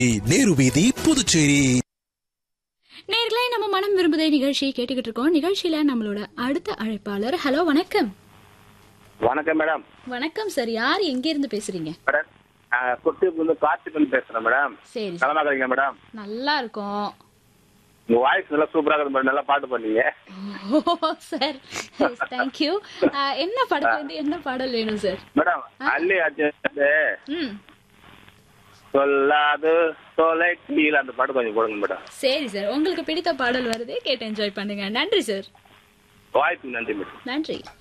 நேரு வீதி புதுச்சேரி நேர்களே நம்ம மனம் விரும்புதே நிகழ்ச்சியை கேட்டுக்கிட்டு இருக்கோம் நிகழ்ச்சியில நம்மளோட அடுத்த அழைப்பாளர் ஹலோ வணக்கம் வணக்கம் மேடம் வணக்கம் சார் யார் எங்க இருந்து பேசுறீங்க மேடம் கொட்டியூர்ல இருந்து கார்த்திகன் பேசுறேன் மேடம் சரி சார். நலமா இருக்கீங்க மேடம் நல்லா இருக்கும் உங்க வாய்ஸ் நல்லா சூப்பரா இருக்குது மேடம் நல்லா பாட்டு பண்ணீங்க ஓ சார் தேங்க்யூ என்ன படத்துல இருந்து என்ன பாடல் வேணும் சார் மேடம் அல்லி அர்ஜுன் ம் சொல்லாது தொலை கீழ அந்த பாட்டு கொஞ்சம் போடுங்க மேடம் சரி சார் உங்களுக்கு பிடித்த பாடல் வருதே கேட்டு என்ஜாய் பண்ணுங்க நன்றி சார் வாய்ப்புக்கு நன்றி மேடம் நன்றி